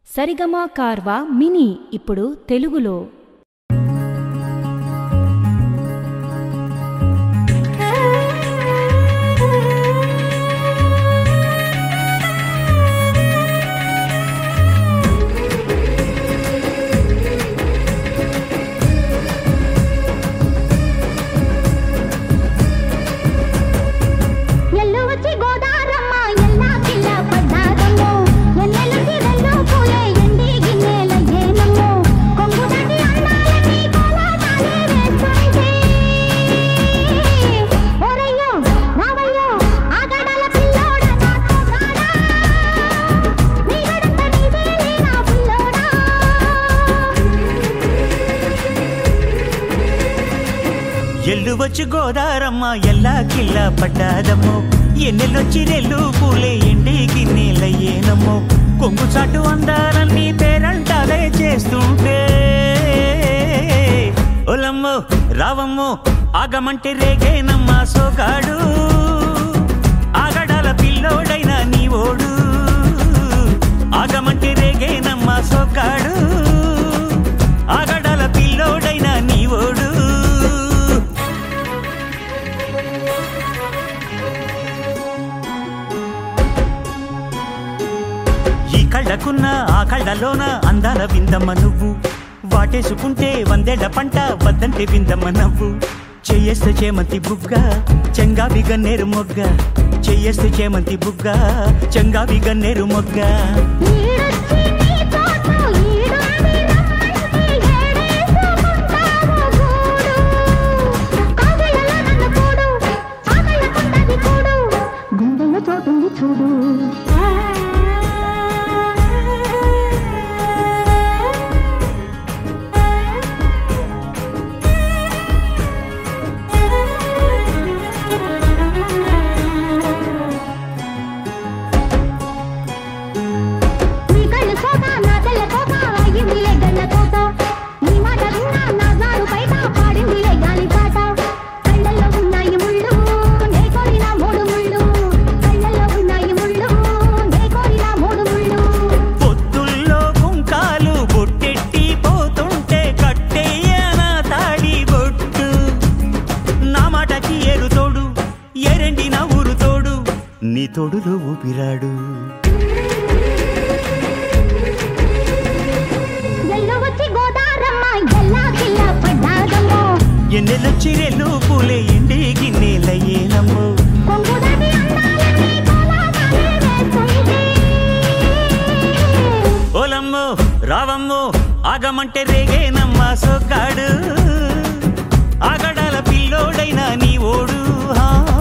సరిగమ కార్వా mini ఇప్పుడు తెలుగులో ఎల్లు వచ్చి గోదారమ్మ ఎల్లా కిల్ల పడ్డాదమ్మో ఎన్నెలుంటి వెల్లు పూలే ఎండి గిన్నెల ఏనమ్మో కొంగు దాటి అందాలని కోలాటాలే వేస్తుంటే ఓరయ్యో రావయ్యో ఆగడాల పిల్లోడ నాతో కాడా నీ గడంత నీదేలే నా పిల్లోడా ఎల్లు వచ్చి గోదారమ్మ ఎల్లా కిల్ల పడ్డాదమ్మో ఎన్నెల్లొచ్చి రెల్లు పూలే ఎండి గిన్నెలయ్యేనమ్మో కొంగు చాటు అందాలన్నీ పేరంటాలే చేస్తుంటే ఒలమ్మో రావమ్మో ఆగమంటే రేగేనమ్మా సోగాడు ఆగడాల పిల్లోడైన నీ ఓడు ఆగమంటే రేగేనమ్మా సోగాడు ఆగడాల పిల్లోడైన నీ ఓడు ఈ కళ్ళకున్న ఆ కళ్ళలోన అందాల విందమ్మ నువ్వు వాటేసుకుంటే వందేళ్ల పంట వద్దంటే విందమ్మ నవ్వు చెయ్యేస్తే చేమంతి బుగ్గ చెంగావి గన్నేరు మొగ్గ చెయ్యేస్తే చేమంతి బుగ్గ చెంగావి గన్నేరు మొగ్గ ఈడొచ్చి నీ తోట ఈడుంది రమ్మంటే ఏడేసుకుంటావు గూడు కాగలలో నన్ను కూడు ఆకళ్ళకుంటది కూడు గుండెలో చోటుంది చూడు నీ కళ్ళు కోట నా తెల్ల కోట అయ్యిందిలే గల్ల కోట నీ మాట విన్నా నా జారు బయట పాడిందిలే గాలి పాట కళ్ళల్లో ఉన్నాయి ముళ్ళు నే కోరిన మూడు ముళ్ళు కళ్ళల్లో ఉన్నాయి ముళ్ళు నే కోరిన మూడు ముళ్ళు పొత్తుల్లో కుంకాలు బొట్టెట్టి పోతుంటే కట్టెయ్యన తాడి బొట్టు నా మాటకి ఏరు తోడు ఎరండి నా ఊరు తోడు నీ తోడులో ఊపిరాడు ఎల్లు వచ్చి గోదారమ్మ ఎల్లా కిల్ల పడ్డాదమ్మో ఎన్నెలొచ్చి రెల్లు పూలే ఎండి గిన్నెలయ్యేనమ్మో కొంగు దాటి అందాలని కోలాటాలే వేస్తుంటే ఓలమ్మో రావమ్మో ఆగమంటే రేగేనమ్మా సొగ్గాడు ఆగడాల పిల్లోడైన నీ ఓడు హా